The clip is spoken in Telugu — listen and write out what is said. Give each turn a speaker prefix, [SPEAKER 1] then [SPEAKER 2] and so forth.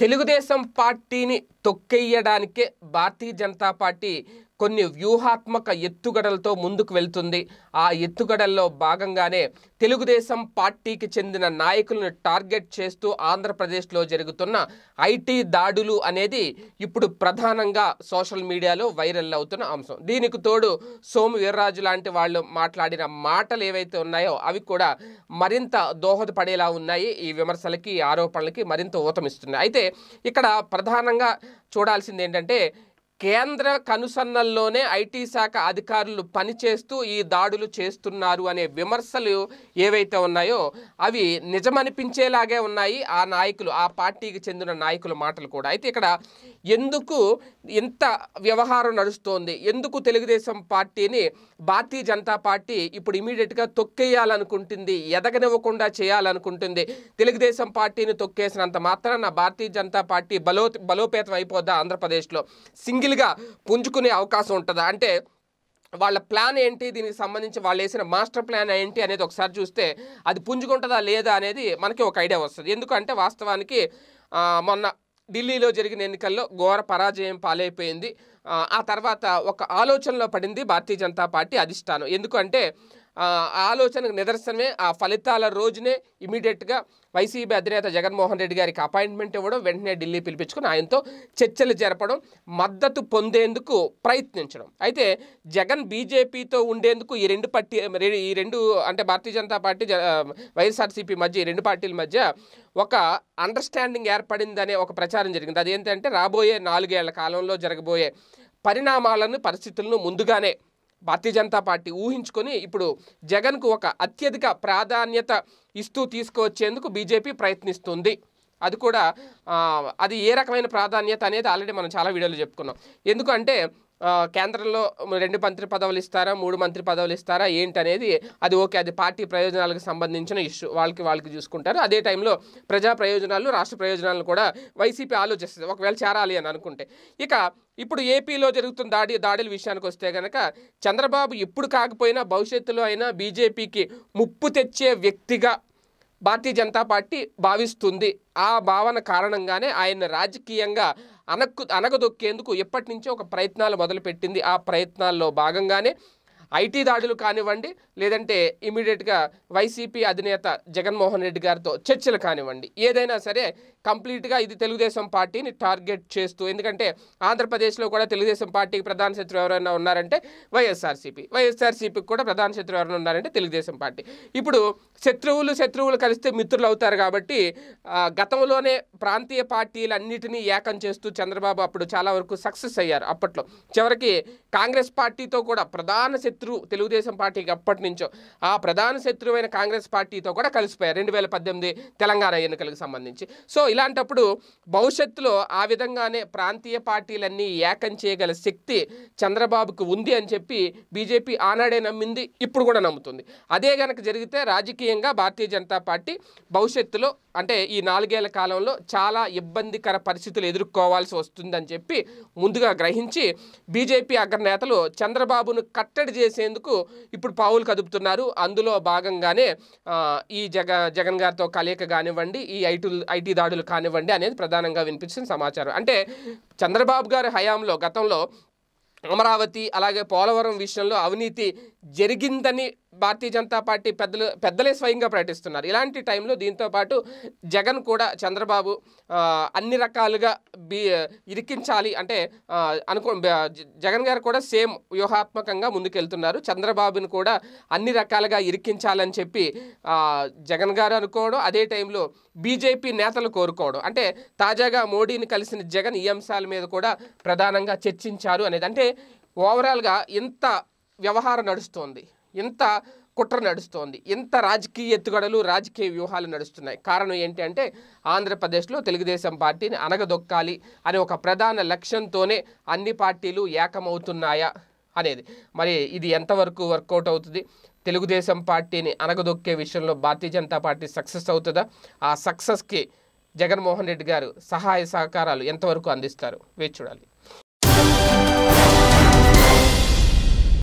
[SPEAKER 1] తెలుగుదేశం పార్టీని తొక్కెయ్యడానికే భారతీయ జనతా పార్టీ కొన్ని వ్యూహాత్మక ఎత్తుగడలతో ముందుకు వెళ్తుంది ఆ ఎత్తుగడల్లో భాగంగానే తెలుగుదేశం పార్టీకి చెందిన నాయకులను టార్గెట్ చేస్తూ ఆంధ్రప్రదేశ్లో జరుగుతున్న ఐటీ దాడులు అనేది ఇప్పుడు ప్రధానంగా సోషల్ మీడియాలో వైరల్ అవుతున్న అంశం దీనికి తోడు సోము వీర్రాజు లాంటి వాళ్ళు మాట్లాడిన మాటలు ఏవైతే ఉన్నాయో అవి కూడా మరింత దోహదపడేలా ఉన్నాయి ఈ విమర్శలకి ఈ ఆరోపణలకి మరింత ఊతమిస్తున్నాయి అయితే ఇక్కడ ప్రధానంగా చూడాల్సింది ఏంటంటే కేంద్ర కనుసన్నల్లోనే ఐటీ శాఖ అధికారులు పనిచేస్తూ ఈ దాడులు చేస్తున్నారు అనే విమర్శలు ఏవైతే ఉన్నాయో అవి నిజమనిపించేలాగే ఉన్నాయి ఆ నాయకులు ఆ పార్టీకి చెందిన నాయకుల మాటలు కూడా అయితే ఇక్కడ ఎందుకు ఇంత వ్యవహారం నడుస్తోంది ఎందుకు తెలుగుదేశం పార్టీని భారతీయ జనతా పార్టీ ఇప్పుడు ఇమీడియట్గా తొక్కేయాలనుకుంటుంది ఎదగనివ్వకుండా చేయాలనుకుంటుంది తెలుగుదేశం పార్టీని తొక్కేసినంత మాత్రాన భారతీయ జనతా పార్టీ బలో బలోపేతం అయిపోద్దా ఆంధ్రప్రదేశ్లో సింగిల్గా పుంజుకునే అవకాశం ఉంటుందా అంటే వాళ్ళ ప్లాన్ ఏంటి దీనికి సంబంధించి వాళ్ళు వేసిన మాస్టర్ ప్లాన్ ఏంటి అనేది ఒకసారి చూస్తే అది పుంజుకుంటుందా లేదా అనేది మనకి ఒక ఐడియా వస్తుంది ఎందుకంటే వాస్తవానికి ఆ, మొన్న ఢిల్లీలో జరిగిన ఎన్నికల్లో ఘోర పరాజయం పాలైపోయింది ఆ, ఆ తర్వాత ఒక ఆలోచనలో పడింది భారతీయ జనతా పార్టీ అధిష్టానం ఎందుకంటే ఆ ఆ ఆలోచనకు నిదర్శనమే ఆ ఫలితాల రోజునే ఇమీడియట్గా వైసీపీ అధినేత జగన్మోహన్ రెడ్డి గారికి అపాయింట్మెంట్ ఇవ్వడం వెంటనే ఢిల్లీ పిలిపించుకుని ఆయనతో చర్చలు జరపడం మద్దతు పొందేందుకు ప్రయత్నించడం అయితే జగన్ బీజేపీతో ఉండేందుకు ఈ రెండు పార్టీ ఈ రెండు అంటే భారతీయ జనతా పార్టీ జ- వైఎస్ఆర్సీపీ మధ్య ఈ రెండు పార్టీల మధ్య ఒక అండర్స్టాండింగ్ ఏర్పడిందనే ఒక ప్రచారం జరిగింది అదేంటంటే రాబోయే నాలుగేళ్ల కాలంలో జరగబోయే పరిణామాలను పరిస్థితులను ముందుగానే భారతీయ జనతా పార్టీ ఊహించుకొని ఇప్పుడు జగన్కు ఒక అత్యధిక ప్రాధాన్యత ఇస్తూ తీసుకువచ్చేందుకు బీజేపీ ప్రయత్నిస్తుంది అది కూడా ఆ, అది ఏ రకమైన ప్రాధాన్యత అనేది ఆల్రెడీ మనం చాలా వీడియోలు చెప్పుకున్నాం ఎందుకంటే ఆ, కేంద్రంలో రెండు మంత్రి పదవులు ఇస్తారా మూడు మంత్రి పదవులు ఇస్తారా ఏంటి అనేది అది ఓకే అది పార్టీ ప్రయోజనాలకు సంబంధించిన ఇష్యూ వాళ్ళకి వాళ్ళకి చూసుకుంటారు అదే టైంలో ప్రజా ప్రయోజనాలు రాష్ట్ర ప్రయోజనాలను కూడా వైసీపీ ఆలోచిస్తుంది ఒకవేళ చేరాలి అని అనుకుంటే ఇక ఇప్పుడు ఏపీలో జరుగుతున్న దాడి దాడుల విషయానికి వస్తే కనుక చంద్రబాబు ఇప్పుడు కాకపోయినా భవిష్యత్తులో అయినా బీజేపీకి ముప్పు తెచ్చే వ్యక్తిగా భారతీయ జనతా పార్టీ భావిస్తుంది ఆ భావన కారణంగానే ఆయన రాజకీయంగా అనక్కు అనగదొక్కేందుకు ఎప్పటి నుంచో ఒక ప్రయత్నాలు మొదలుపెట్టింది ఆ ప్రయత్నాల్లో భాగంగానే ఐటీ దాడులు కానివ్వండి లేదంటే ఇమీడియట్గా వైసీపీ అధినేత జగన్మోహన్ రెడ్డి గారితో చర్చలు కానివ్వండి ఏదైనా సరే కంప్లీట్గా ఇది తెలుగుదేశం పార్టీని టార్గెట్ చేస్తూ ఎందుకంటే ఆంధ్రప్రదేశ్లో కూడా తెలుగుదేశం పార్టీకి ప్రధాన శత్రువు ఎవరైనా ఉన్నారంటే వైఎస్ఆర్సీపీ వైఎస్ఆర్సీపీకి కూడా ప్రధాన శత్రువు ఎవరైనా ఉన్నారంటే తెలుగుదేశం పార్టీ ఇప్పుడు శత్రువులు శత్రువులు కలిస్తే మిత్రులు అవుతారు కాబట్టి ఆ, గతంలోనే ప్రాంతీయ పార్టీలన్నిటినీ ఏకం చేస్తూ చంద్రబాబు అప్పుడు చాలా వరకు సక్సెస్ అయ్యారు అప్పట్లో చివరికి కాంగ్రెస్ పార్టీతో కూడా ప్రధాన శత్రువు తెలుగుదేశం పార్టీకి అప్పటి నుంచో ఆ ప్రధాన శత్రువైన కాంగ్రెస్ పార్టీతో కూడా కలిసిపోయారు రెండు వేల పద్దెనిమిది తెలంగాణ ఎన్నికలకు సంబంధించి సో ఇలాంటప్పుడు భవిష్యత్తులో ఆ విధంగానే ప్రాంతీయ పార్టీలన్నీ ఏకం చేయగల శక్తి చంద్రబాబుకు ఉంది అని చెప్పి బీజేపీ ఆనాడే నమ్మింది ఇప్పుడు కూడా నమ్ముతుంది అదే గనక జరిగితే రాజకీయంగా భారతీయ జనతా పార్టీ భవిష్యత్తులో అంటే ఈ నాలుగేళ్ల కాలంలో చాలా ఇబ్బందికర పరిస్థితులు ఎదుర్కోవాల్సి వస్తుందని చెప్పి ముందుగా గ్రహించి బీజేపీ అగ్రనేతలు చంద్రబాబును కట్టడి చేసేందుకు ఇప్పుడు పావులు కదుపుతున్నారు అందులో భాగంగానే ఆ, ఈ జగ జగన్ గారితో కలయిక కానివ్వండి ఈ ఐటీ ఐటీ దాడులు కానివ్వండి అనేది ప్రధానంగా వినిపించిన సమాచారం అంటే చంద్రబాబు గారి హయాంలో గతంలో అమరావతి అలాగే పోలవరం విషయంలో అవినీతి జరిగిందని భారతీయ జనతా పార్టీ పెద్దలు పెద్దలే స్వయంగా ప్రకటిస్తున్నారు ఇలాంటి టైంలో దీంతో పాటు జగన్ కూడా చంద్రబాబు ఆ, అన్ని రకాలుగా బీ ఇరికించాలి అంటే ఆ, అనుకో బ- జ- జగన్ గారు కూడా సేమ్ వ్యూహాత్మకంగా ముందుకెళ్తున్నారు చంద్రబాబును కూడా అన్ని రకాలుగా ఇరికించాలని చెప్పి ఆ, జగన్ గారు అనుకోవడం అదే టైంలో బీజేపీ నేతలు కోరుకోవడం అంటే తాజాగా మోడీని కలిసిన జగన్ ఈ అంశాల మీద కూడా ప్రధానంగా చర్చించారు అనేది అంటే ఓవరాల్గా ఇంత వ్యవహారం నడుస్తోంది ఇంత కుట్ర నడుస్తోంది ఇంత రాజకీయ ఎత్తుగడలు రాజకీయ వ్యూహాలు నడుస్తున్నాయి కారణం ఏంటి అంటే ఆంధ్రప్రదేశ్లో తెలుగుదేశం పార్టీని అనగదొక్కాలి అనే ఒక ప్రధాన లక్ష్యంతోనే అన్ని పార్టీలు ఏకమవుతున్నాయా అనేది మరి ఇది ఎంతవరకు వర్కౌట్ అవుతుంది తెలుగుదేశం పార్టీని అనగదొక్కే విషయంలో భారతీయ జనతా పార్టీ సక్సెస్ అవుతుందా ఆ సక్సెస్కి జగన్మోహన్ రెడ్డి గారు సహాయ సహకారాలు ఎంతవరకు అందిస్తారు వేచి చూడాలి